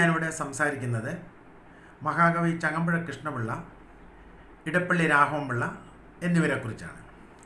ഞാനിവിടെ സംസാരിക്കുന്നത് മഹാകവി ചങ്ങമ്പുഴ കൃഷ്ണപിള്ള ഇടപ്പള്ളി രാഘവൻപിള്ള എന്നിവരെക്കുറിച്ചാണ്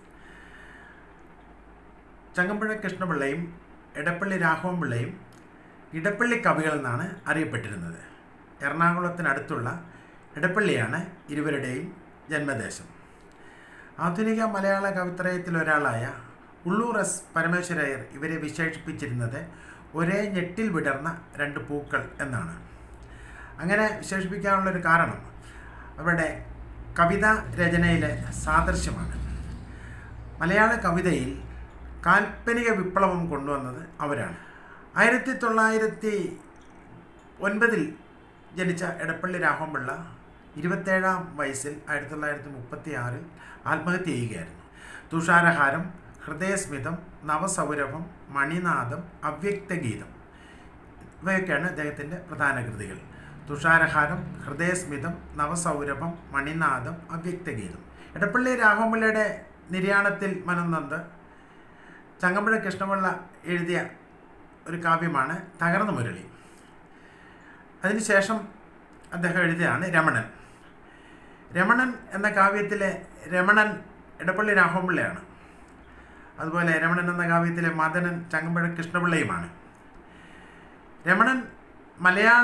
ചങ്ങമ്പുഴ കൃഷ്ണപിള്ളയും ഇടപ്പള്ളി രാഘവൻപിള്ളയും ഇടപ്പള്ളി കവികൾ എന്നാണ് അറിയപ്പെട്ടിരുന്നത് എറണാകുളത്തിനടുത്തുള്ള ഇടപ്പള്ളിയാണ് ഇരുവരുടെയും ജന്മദേശം ആധുനിക മലയാള കവിത്രയത്തിൽ ഒരാളായ ഉള്ളൂർ എസ് പരമേശ്വരയ്യർ ഇവരെ വിശേഷിപ്പിച്ചിരുന്നത് ഒരേ ഞെട്ടിൽ വിടർന്ന രണ്ട് പൂക്കൾ എന്നാണ് അങ്ങനെ വിശേഷിപ്പിക്കാനുള്ളൊരു കാരണം അവരുടെ കവിതാ രചനയിലെ സാദൃശ്യമാണ് മലയാള കവിതയിൽ കാൽപ്പനിക വിപ്ലവം കൊണ്ടുവന്നത് അവരാണ് ആയിരത്തി തൊള്ളായിരത്തി ഒൻപതിൽ ജനിച്ച എടപ്പള്ളി രാഘവൻപിള്ള ഇരുപത്തേഴാം വയസ്സിൽ ആയിരത്തി തൊള്ളായിരത്തി മുപ്പത്തി ആറിൽ ആത്മഹത്യ ചെയ്യുകയായിരുന്നു തുഷാരഹാരം ഹൃദയസ്മിതം നവസൗരഭം മണിനാഥം അവ്യക്തഗീതം ഇവയൊക്കെയാണ് അദ്ദേഹത്തിൻ്റെ പ്രധാന കൃതികൾ തുഷാരഹാരം ഹൃദയസ്മിതം നവസൗരഭം മണിനാഥം അവ്യക്തഗീതം എടപ്പള്ളി രാഘവൻപിള്ളയുടെ നിര്യാണത്തിൽ മനംനന്ദ് ചങ്ങമ്പുഴ കൃഷ്ണപിള്ള എഴുതിയ ഒരു കാവ്യമാണ് തകർന്ന മുരളി അതിനുശേഷം അദ്ദേഹം എഴുതിയതാണ് രമണൻ രമണൻ എന്ന കാവ്യത്തിലെ രമണൻ എടപ്പള്ളി രാഘവൻപിള്ളയാണ് അതുപോലെ രമണൻ എന്ന കാവ്യത്തിലെ മദനൻ ചങ്ങമ്പുഴ കൃഷ്ണപിള്ളയുമാണ് രമണൻ മലയാള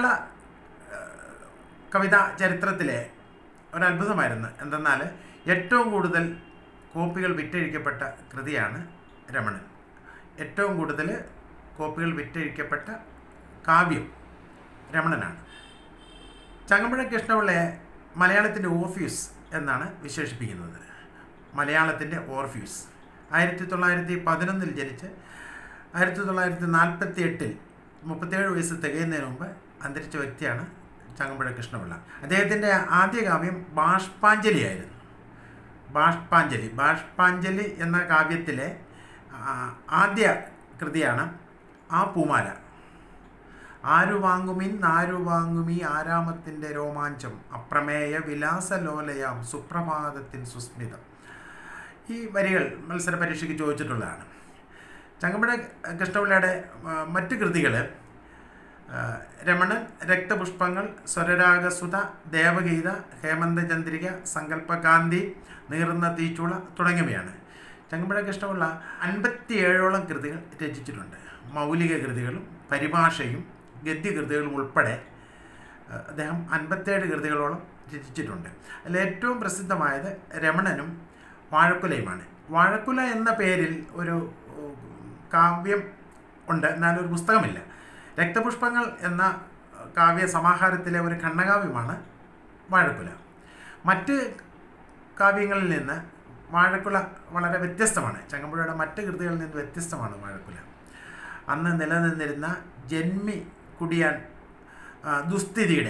കവിതാ ചരിത്രത്തിലെ ഒരത്ഭുതമായിരുന്നു എന്തെന്നാൽ ഏറ്റവും കൂടുതൽ കോപ്പികൾ വിറ്റഴിക്കപ്പെട്ട കൃതിയാണ് രമണൻ ഏറ്റവും കൂടുതൽ കോപ്പികൾ വിറ്റഴിക്കപ്പെട്ട കാവ്യം രമണനാണ് ചങ്ങമ്പുഴ കൃഷ്ണപിള്ളയെ മലയാളത്തിൻ്റെ ഓർഫ്യൂസ് എന്നാണ് വിശേഷിപ്പിക്കുന്നത് മലയാളത്തിൻ്റെ ഓർഫ്യൂസ് ആയിരത്തി തൊള്ളായിരത്തി പതിനൊന്നിൽ ജനിച്ച് ആയിരത്തി തൊള്ളായിരത്തി നാൽപ്പത്തി എട്ടിൽ മുപ്പത്തേഴ് വയസ്സ് തികയുന്നതിന് മുമ്പ് അന്തരിച്ച വ്യക്തിയാണ് ചങ്ങമ്പുഴ കൃഷ്ണപിള്ള അദ്ദേഹത്തിൻ്റെ ആദ്യ കാവ്യം ബാഷ്പാഞ്ജലി ആയിരുന്നു ബാഷ്പാഞ്ജലി ബാഷ്പാഞ്ജലി എന്ന കാവ്യത്തിലെ ആദ്യ കൃതിയാണ് ആ പൂമാല ആരു വാങ്ങുമിൻ ആരു വാങ്ങുമി ആരാമത്തിൻ്റെ രോമാഞ്ചം അപ്രമേയ വിലാസലോലയാം സുപ്രഭാതത്തിൻ സുസ്മിതം ഈ വരികൾ മത്സര പരീക്ഷയ്ക്ക് ചോദിച്ചിട്ടുള്ളതാണ് ചങ്ങമ്പുഴ കൃഷ്ണപിള്ളയുടെ മറ്റ് കൃതികൾ രമണൻ രക്തപുഷ്പങ്ങൾ സ്വരരാഗസുത ദേവഗീത ഹേമന്തചന്ദ്രിക സങ്കല്പകാന്തി നീറുന്ന തീച്ചുള തുടങ്ങിയവയാണ് ചങ്ങമ്പുഴ കൃഷ്ണപിള്ള അൻപത്തിയേഴോളം കൃതികൾ രചിച്ചിട്ടുണ്ട് മൗലിക കൃതികളും പരിഭാഷയും ഗദ്യകൃതികളും ഉൾപ്പെടെ അദ്ദേഹം അൻപത്തേഴ് കൃതികളോളം രചിച്ചിട്ടുണ്ട് അതിൽ ഏറ്റവും പ്രസിദ്ധമായത് രമണനും വാഴക്കുലയുമാണ് വാഴക്കുല എന്ന പേരിൽ ഒരു കാവ്യം ഉണ്ട് എന്നാലൊരു പുസ്തകമില്ല രക്തപുഷ്പങ്ങൾ എന്ന കാവ്യ സമാഹാരത്തിലെ ഒരു ഖണ്ഡകാവ്യമാണ് വാഴക്കുല മറ്റ് കാവ്യങ്ങളിൽ നിന്ന് വാഴക്കുല വളരെ വ്യത്യസ്തമാണ് ചങ്ങമ്പുഴയുടെ മറ്റ് കൃതികളിൽ നിന്ന് വ്യത്യസ്തമാണ് വാഴക്കുല അന്ന് നിലനിന്നിരുന്ന ജന്മി കുടിയാൻ ദുസ്ഥിതിയുടെ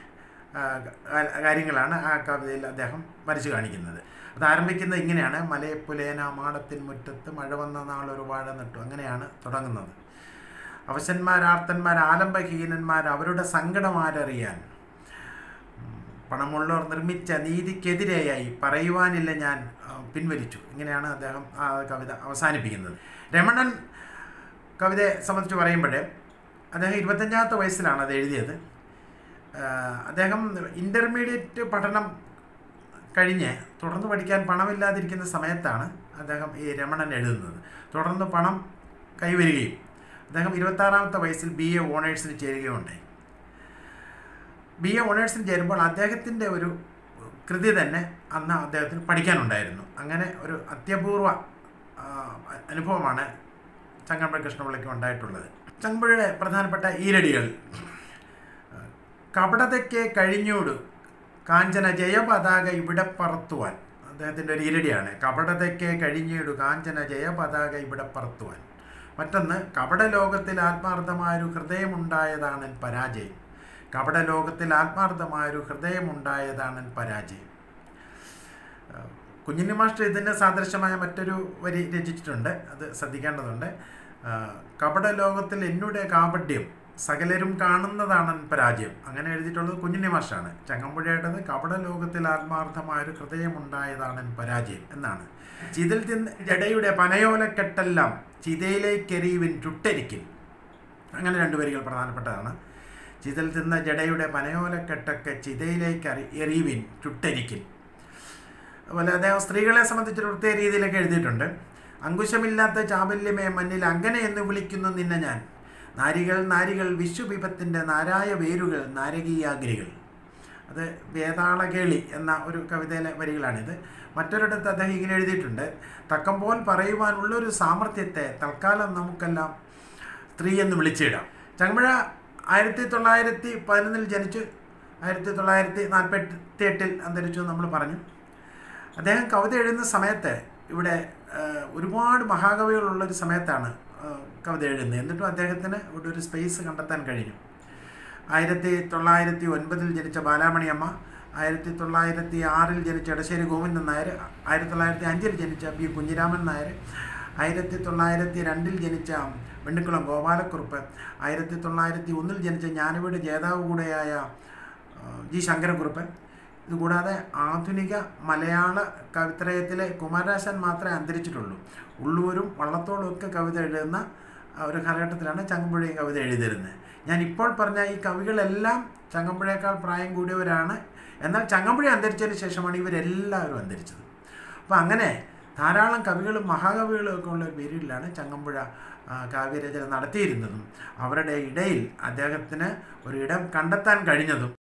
കാര്യങ്ങളാണ് ആ കവിതയിൽ അദ്ദേഹം വരച്ചു കാണിക്കുന്നത് അത് ആരംഭിക്കുന്നത് ഇങ്ങനെയാണ് മലയപ്പുലേന മാടത്തിൻ മുറ്റത്ത് മഴ വന്ന നാളൊരു വാഴ നട്ടു അങ്ങനെയാണ് തുടങ്ങുന്നത് അവശന്മാർ ആർത്തന്മാർ ആലംബഹീനന്മാർ അവരുടെ സങ്കടമാരറിയാൻ പണമുള്ളവർ നിർമ്മിച്ച നീതിക്കെതിരെയായി പറയുവാനില്ല ഞാൻ പിൻവലിച്ചു ഇങ്ങനെയാണ് അദ്ദേഹം ആ കവിത അവസാനിപ്പിക്കുന്നത് രമണൻ കവിതയെ സംബന്ധിച്ച് പറയുമ്പോൾ അദ്ദേഹം ഇരുപത്തഞ്ചാമത്തെ വയസ്സിലാണ് അത് എഴുതിയത് അദ്ദേഹം ഇൻ്റർമീഡിയറ്റ് പഠനം കഴിഞ്ഞ് തുടർന്ന് പഠിക്കാൻ പണമില്ലാതിരിക്കുന്ന സമയത്താണ് അദ്ദേഹം ഈ രമണൻ എഴുതുന്നത് തുടർന്ന് പണം കൈവരികയും അദ്ദേഹം ഇരുപത്താറാമത്തെ വയസ്സിൽ ബി എ ഓണേഴ്സിന് ചേരുകയുണ്ടായി ബി എ ഓണേഴ്സിന് ചേരുമ്പോൾ അദ്ദേഹത്തിൻ്റെ ഒരു കൃതി തന്നെ അന്ന് അദ്ദേഹത്തിന് പഠിക്കാനുണ്ടായിരുന്നു അങ്ങനെ ഒരു അത്യപൂർവ അനുഭവമാണ് ചങ്ങമ്പുഴ കൃഷ്ണപിള്ളയ്ക്ക് ഉണ്ടായിട്ടുള്ളത് ചങ്ങമ്പുഴയുടെ പ്രധാനപ്പെട്ട ഈരടികൾ കപടതയ്ക്ക് കഴിഞ്ഞൂട് കാഞ്ചന ജയപതാക ഇവിടെ പറത്തുവാൻ അദ്ദേഹത്തിൻ്റെ ഒരു ഈരടിയാണ് കപടതയ്ക്ക് കഴിഞ്ഞീടു കാഞ്ചന ജയപതാക ഇവിടെ പറത്തുവാൻ മറ്റൊന്ന് കപടലോകത്തിൽ ആത്മാർത്ഥമായൊരു ഹൃദയമുണ്ടായതാണ് പരാജയം കപടലോകത്തിൽ ആത്മാർത്ഥമായൊരു ഹൃദയമുണ്ടായതാണ് പരാജയം കുഞ്ഞിനി മാസ്റ്റർ ഇതിന് സാദൃശ്യമായ മറ്റൊരു വരി രചിച്ചിട്ടുണ്ട് അത് ശ്രദ്ധിക്കേണ്ടതുണ്ട് കപടലോകത്തിൽ എന്നുടെ കാപട്യം സകലരും കാണുന്നതാണ് പരാജയം അങ്ങനെ എഴുതിയിട്ടുള്ളത് കുഞ്ഞുണ്ണി മാഷാണ് ചങ്ങമ്പുഴയുടേത് കപടലോകത്തിൽ ആത്മാർത്ഥമായൊരു ഹൃദയമുണ്ടായതാണ് പരാജയം എന്നാണ് ചിതിൽ തിന്ന് ജടയുടെ പനയോലക്കെട്ടെല്ലാം ചിതയിലേക്കെറിയുവിൻ ചുട്ടരിക്കിൻ അങ്ങനെ രണ്ട് വരികൾ പ്രധാനപ്പെട്ടതാണ് ചിതൽ തിന്ന ജടയുടെ പനയോലക്കെട്ടൊക്കെ ചിതയിലേക്ക് അറി എറിയുവിൻ ചുട്ടരിക്കിൻ അതുപോലെ അദ്ദേഹം സ്ത്രീകളെ സംബന്ധിച്ചൊരു പ്രത്യേക രീതിയിലൊക്കെ എഴുതിയിട്ടുണ്ട് അങ്കുശമില്ലാത്ത ചാബല്യമേ മണ്ണിൽ അങ്ങനെ എന്ന് വിളിക്കുന്നു നിന്നെ ഞാൻ നാരികൾ നാരികൾ വിശ്വവിപത്തിൻ്റെ നാരായ വേരുകൾ നാരകീയാഗ്രികൾ അത് വേതാളകേളി എന്ന ഒരു കവിതയിലെ വരികളാണിത് മറ്റൊരിടത്ത് അദ്ദേഹം ഇങ്ങനെ എഴുതിയിട്ടുണ്ട് തക്കമ്പോൾ പറയുവാനുള്ളൊരു സാമർഥ്യത്തെ തൽക്കാലം നമുക്കെല്ലാം സ്ത്രീ എന്ന് വിളിച്ചിടാം ചങ്ങമ്പുഴ ആയിരത്തി തൊള്ളായിരത്തി പതിനൊന്നിൽ ജനിച്ചു ആയിരത്തി തൊള്ളായിരത്തി നാൽപ്പത്തി എട്ടിൽ അന്തരിച്ചു എന്ന് നമ്മൾ പറഞ്ഞു അദ്ദേഹം കവിത എഴുതുന്ന സമയത്ത് ഇവിടെ ആ, ഒരുപാട് മഹാകവികളുള്ളൊരു സമയത്താണ് ആ, കവിത എഴുതുന്നത് എന്നിട്ടും അദ്ദേഹത്തിന് ഇവിടെ ഒരു സ്പേസ് കണ്ടെത്താൻ കഴിഞ്ഞു ആയിരത്തി തൊള്ളായിരത്തി ഒൻപതിൽ ജനിച്ച ബാലാമണിയമ്മ ആയിരത്തി തൊള്ളായിരത്തി ആറിൽ ജനിച്ച എടശ്ശേരി ഗോവിന്ദൻ നായർ ആയിരത്തി തൊള്ളായിരത്തി അഞ്ചിൽ ജനിച്ച ബി കുഞ്ഞിരാമൻ നായർ ആയിരത്തി തൊള്ളായിരത്തി രണ്ടിൽ ജനിച്ച വെണ്ണിക്കുളം ഗോപാലക്കുറുപ്പ് ആയിരത്തി തൊള്ളായിരത്തി ഒന്നിൽ ജനിച്ച ജ്ഞാനവീട് ജേതാവ് കൂടെയായ ആ, ജി ശങ്കരക്കുറുപ്പ് ഇതുകൂടാതെ ആധുനിക മലയാള കവിത്രയത്തിലെ കുമാരനാശാൻ മാത്രമേ അന്തരിച്ചിട്ടുള്ളൂ ഉള്ളൂരും വള്ളത്തോളും ഒക്കെ കവിത എഴുതുന്ന ആ ഒരു കാലഘട്ടത്തിലാണ് ചങ്ങമ്പുഴയും കവിത എഴുതിയിരുന്നത് ഞാൻ ഇപ്പോൾ പറഞ്ഞ ഈ കവികളെല്ലാം ചങ്ങമ്പുഴയേക്കാൾ പ്രായം കൂടിയവരാണ് എന്നാൽ ചങ്ങമ്പുഴ അന്തരിച്ചതിന് ശേഷമാണ് ഇവരെല്ലാവരും അന്തരിച്ചത് അപ്പോൾ അങ്ങനെ ധാരാളം കവികളും മഹാകവികളും ഒക്കെ ഉള്ള ഒരു പീരീഡിലാണ് ചങ്ങമ്പുഴ ആ, കാവ്യരചന നടത്തിയിരുന്നതും അവരുടെ ഇടയിൽ അദ്ദേഹത്തിന് ഒരു ഇടം കണ്ടെത്താൻ കഴിഞ്ഞതും